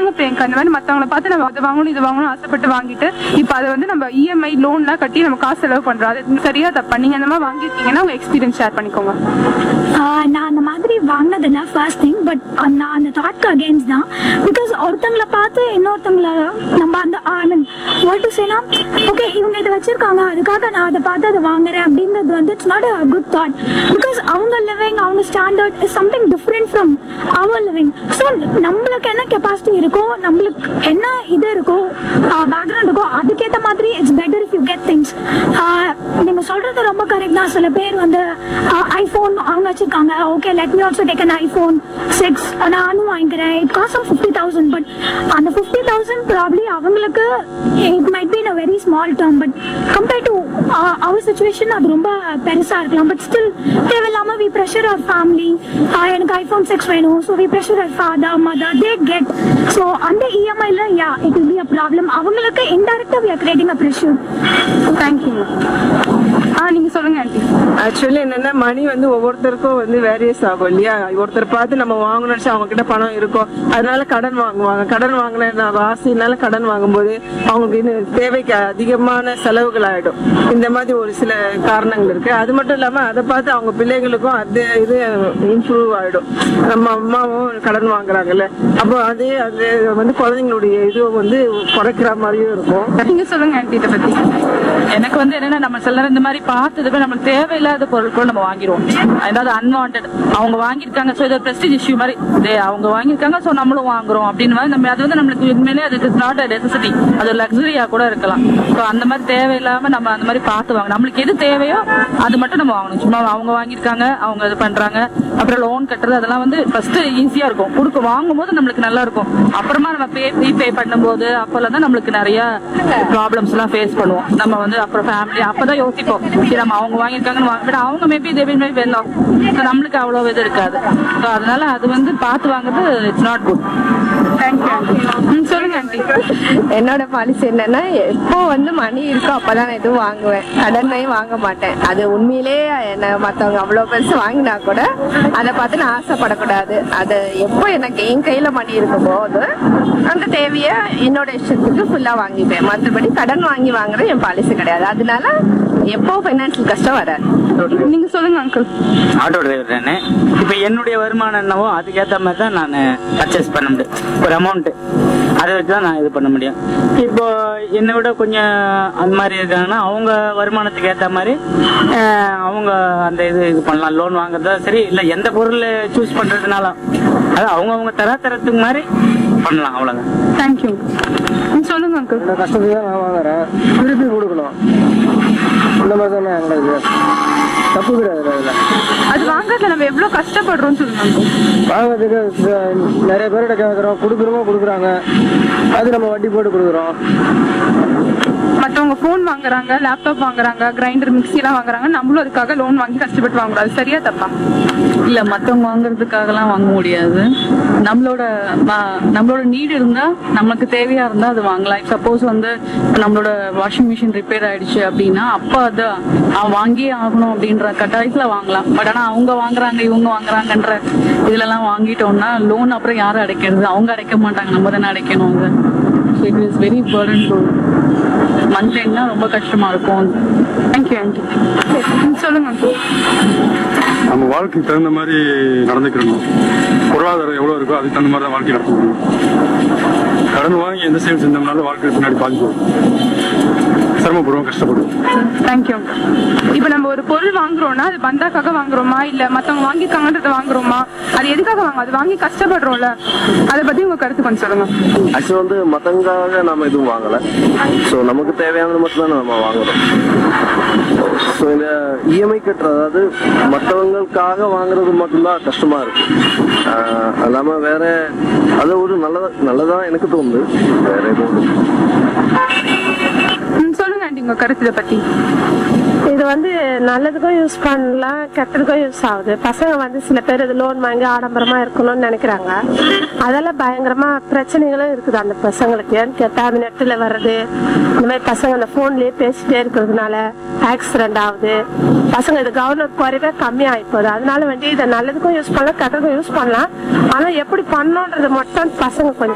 சொல்லுங்க பிரியங்கா இந்த மாதிரி மத்தவங்கள பார்த்து நம்ம அது வாங்கணும் இது வாங்கணும் ஆசைப்பட்டு வாங்கிட்டு இப்ப அதை வந்து நம்ம இஎம்ஐ லோன்லாம் கட்டி நம்ம காசு செலவு பண்றோம் அது சரியா தப்பா நீங்க அந்த மாதிரி வாங்கிருக்கீங்கன்னா உங்க எக்ஸ்பீரியன்ஸ் ஷேர் பண்ணிக்கோங்க ஆஹ் நான் அந்த மாதிரி வாங்கினதில்ல ஃபர்ஸ்ட் திங் பட் நான் அந்த தாட்க்கு அகேன்ஸ்ட் தான் பிகாஸ் ஒருத்தங்கள பார்த்து இன்னொருத்தங்கள நம்ம அந்த ஐ மீன் வாட் டு சேனா ஓகே இவங்க இதை வச்சிருக்காங்க அதுக்காக நான் அதை பார்த்து அதை வாங்குறேன் அப்படின்றது வந்து it's not a good thought because அவங்க லிவிங் அவங்க standard is something different from our living so நம்மளுக்கு என்ன கெப்பாசிட்டி இருக்கோ நம்மளுக்கு என்ன இது இருக்கோ பேக்ரவுண்ட் இருக்கோ அதுக்கேற்ற மாதிரி it's better if you get things நீங்க சொல்றது ரொம்ப கரெக்ட் தான் சில பேர் வந்து ஐபோன் அவங்க வச்சிருக்காங்க okay let me also take an iPhone six நானும் வாங்கிக்கிறேன் it cost fifty thousand but அந்த ஃபிஃப்டி தௌசண்ட் ப்ராப்ளி அவங்களுக்கு it might be a very small term but compared to our situation அது ரொம்ப பெருசா இருக்கலாம் பட் ஸ்டில் தேவையில்லாம வி ப்ரெஷர் அவர் ஃபேமிலி எனக்கு ஐபோன் சிக்ஸ் வேணும் so we pressure our father mother they get so அந்த இஎம்ஐல yeah it will be a problem அவங்களுக்கு இன்டெரக்டா we are creating a pressure thank you ஆ நீங்க சொல்லுங்க ஆண்டி ஆக்சுவலி என்னன்னா மணி வந்து ஒவ்வொருத்தருக்கும் வந்து வேரியஸ் ஆகும் இல்லையா ஒருத்தர் பார்த்து நம்ம வாங்கணும்னு நினைச்சா அவங்க கிட்ட பணம் இருக்கும் அதனால கடன் வாங்குவாங்க கடன் வாங்கின ஆசையினால கடன் வாங்கும்போது அவங்களுக்கு இன்னும் தேவைக்கு அதிகமான செலவுகள் ஆயிடும் இந்த மாதிரி ஒரு சில காரணங்கள் இருக்கு அது மட்டும் இல்லாம அதை பார்த்து அவங்க பிள்ளைகளுக்கும் அது இது இம்ப்ரூவ் ஆயிடும் நம்ம அம்மாவும் கடன் வாங்குறாங்கல்ல அப்போ அது அது வந்து குழந்தைங்களுடைய இது வந்து குறைக்கிற மாதிரியும் இருக்கும் நீங்க சொல்லுங்க ஆண்டி இதை பத்தி எனக்கு வந்து என்னன்னா நம்ம சில நேரம் இந்த மாதிரி பார்த்ததுமே நம்மளுக்கு தேவையில்லாத பொருட்கள் நம்ம வாங்கிடுவோம் அதாவது அன்வான்ட் அவங்க வாங்கியிருக்காங்க ஸோ இது பிரஸ்டீஜ் இஷ்யூ மாதிரி டே அவங்க வாங்கியிருக்காங்க ஸோ நம்மளும் வாங்குறோம் அப்படின்னு மாதிரி நம்ம அது வந்து நம்மளுக்கு உண்மையிலே அது இஸ் நாட் நெசசிட்டி அது ஒரு லக்ஸரியா கூட இருக்கலாம் ஸோ அந்த மாதிரி தேவையில்லாம நம்ம அந்த மாதிரி பார்த்து வாங்க நம்மளுக்கு எது தேவையோ அது மட்டும் நம்ம வாங்கணும் சும்மா அவங்க வாங்கியிருக்காங்க அவங்க இது பண்றாங்க அப்புறம் லோன் கட்டுறது அதெல்லாம் வந்து ஃபர்ஸ்ட் ஈஸியா இருக்கும் கொடுக்க வாங்கும்போது நம்மளுக்கு நல்லா இருக்கும் அப்புறமா நம்ம பே ப்ரீபே பண்ணும்போது அப்பெல்லாம் தான் நம்மளுக்கு நிறைய ப்ராப்ளம்ஸ் எல்லாம் ஃபேஸ் பண்ணுவோம் நம்ம வந்து அப்புறம் ஃபேமிலி அப்பதான் யோசிப்போம் சரி நம்ம அவங்க வாங்கியிருக்காங்கன்னு வாங்க பட் அவங்க maybe they will maybe well off நம்மளுக்கு அவ்வளவு இது இருக்காது ஸோ அதனால அது வந்து பார்த்து வாங்குறது it's not good thank you aunty சொல்லுங்க ஆண்டி என்னோட பாலிசி என்னன்னா எப்போ வந்து மணி இருக்கோ அப்பதான் நான் எதுவும் வாங்குவேன் கடனையும் வாங்க மாட்டேன் அது உண்மையிலே என்ன மத்தவங்க அவ்வளவு பெருசு வாங்கினா கூட அதை பார்த்து நான் ஆசைப்படக்கூடாது அது எப்போ எனக்கு என் கையில மணி இருக்கும் போது அந்த தேவைய என்னோட இஷ்டத்துக்கு ஃபுல்லா வாங்கிப்பேன் மற்றபடி கடன் வாங்கி வாங்குறது என் பாலிசி கிடையாது அதனால எப்போ பைனான்சியல் கஷ்டம் வராது நீங்க சொல்லுங்க அங்கிள் ஆட்டோ டிரைவர் தானே இப்போ என்னுடைய வருமானம் என்னவோ அதுக்கேற்ற மாதிரி தான் நான் பர்ச்சேஸ் பண்ண முடியும் ஒரு அமௌண்ட் அதை வச்சு தான் நான் இது பண்ண முடியும் இப்போ என்னை விட கொஞ்சம் அந்த மாதிரி இருக்காங்கன்னா அவங்க வருமானத்துக்கு ஏற்ற மாதிரி அஹ், அவங்க அந்த இது இது பண்ணலாம் லோன் வாங்குறதா சரி இல்லை எந்த பொருள் சூஸ் பண்ணுறதுனாலும் அது அவங்கவுங்க தர தரத்துக்கு மாதிரி பண்ணலாம் அவ்வளோதான் தேங்க்யூ சொல்லுங்க அங்கிள் இந்த கஷ்டத்துக்கு தான் நான் வாங்குறேன் திருப்பி கொடுக்கணும் இந்த மாதிரி தானே எங்களுக்கு தப்பு கிடையாது அதில் அது வாங்குறதுல நம்ம எவ்வளவு கஷ்டப்படுறோம்னு சொல்லுங்க uncle. வாங்குறதுக்கு ச- நிறைய பேர்கிட்ட கேட்குறோம் கொடுக்குறோமோ கொடுக்குறாங்க அது நம்ம வட்டி போட்டு கொடுக்குறோம் மத்தவங்க போன் வாங்குறாங்க லேப்டாப் வாங்குறாங்க கிரைண்டர் மிக்ஸி எல்லாம் வாங்குறாங்க நம்மளும் அதுக்காக லோன் வாங்கி கஷ்டப்பட்டு வாங்குறோம் அது சரியா தப்பா இல்ல மத்தவங்க வாங்குறதுக்காகலாம் வாங்க முடியாது நம்மளோட ம- நம்மளோட நீடு இருந்தா நமக்கு தேவையா இருந்தா அது வாங்கலாம் சப்போஸ் வந்து இப்ப நம்மளோட வாஷிங் மிஷின் ரிப்பேர் ஆயிடுச்சு அப்படின்னா அப்ப அது அவன் வாங்கியே ஆகணும் அப்படின்ற கட்டாயத்துல வாங்கலாம் பட் ஆனா அவங்க வாங்குறாங்க இவங்க வாங்குறாங்கன்ற இதுல எல்லாம் வாங்கிட்டோம்னா லோன் அப்புறம் யாரும் அடைக்கிறது அவங்க அடைக்க மாட்டாங்க நம்ம தானே அடைக்கணும் அது it is very burden to month எண்ட்னா ரொம்ப கஷ்டமா இருக்கும் தேங்க்யூ ஆண்டி சொல்லுங்க uncle. நம்ம வாழ்க்கைக்கு தகுந்த மாதிரி நடந்துக்கிறணும் பொருளாதாரம் எவ்வளவு இருக்கோ அதுக்கு தகுந்த மாதிரி தான் வாழ்க்கை நடத்த முடியும் கடன் வாங்கி எந்த செயல் செஞ்சோம்னாலும் வாழ்க்கை பின்னாடி பாதிக்கும் சிரமப்படுவோம் கஷ்டப்படுவோம் தேங்க்யூ இப்போ நம்ம ஒரு பொருள் வாங்குறோம்னா அது பந்தாக்காக வாங்குறோமா இல்ல மத்தவங்க வாங்கியிருக்காங்கன்றத வாங்குறோமா அது எதுக்காக வாங்க அது வாங்கி கஷ்டப்படுறோம்ல அதை பத்தி உங்க கருத்து கொஞ்சம் சொல்லுங்க ஆக்சுவலா வந்து மத்தவங்களுக்காக நாம எதுவும் வாங்கல சோ நமக்கு தேவையானது மட்டும் தான் நம்ம வாங்குறோம் சோ இந்த இஎம்ஐ கட்டுறது அதாவது மத்தவங்களுக்காக வாங்குறது மட்டும்தான் கஷ்டமா இருக்கு ஆஹ் அது இல்லாம வேற அது ஒரு நல்லதா நல்லதா எனக்கு தோணுது வேற எதுவும் ம், சொல்லுங்க ஆண்டி உங்க கருத்து இதை பத்தி இது வந்து நல்லதுக்கும் யூஸ் பண்ணலாம் கெட்டதுக்கும் யூஸ் ஆகுது பசங்க வந்து சில பேர் இது லோன் வாங்கி ஆடம்பரமா இருக்கணும்னு நினைக்கிறாங்க அதெல்லாம் பயங்கரமா பிரச்சனைகளும் இருக்குது அந்த பசங்களுக்கு ஏன்னு கேட்டா நெட்டுல வர்றது இந்த மாதிரி பசங்க அந்த போன்லயே பேசிட்டே இருக்கிறதுனால ஆக்சிடென்ட் ஆகுது பசங்க இது கவர்னர் குறைவே கம்மி ஆயிப்போகுது அதனால வந்து இதை நல்லதுக்கும் யூஸ் பண்ணலாம் கெட்டதுக்கும் யூஸ் பண்ணலாம் ஆனா எப்படி பண்ணணுன்றது மட்டும் பசங்க கொஞ்சம்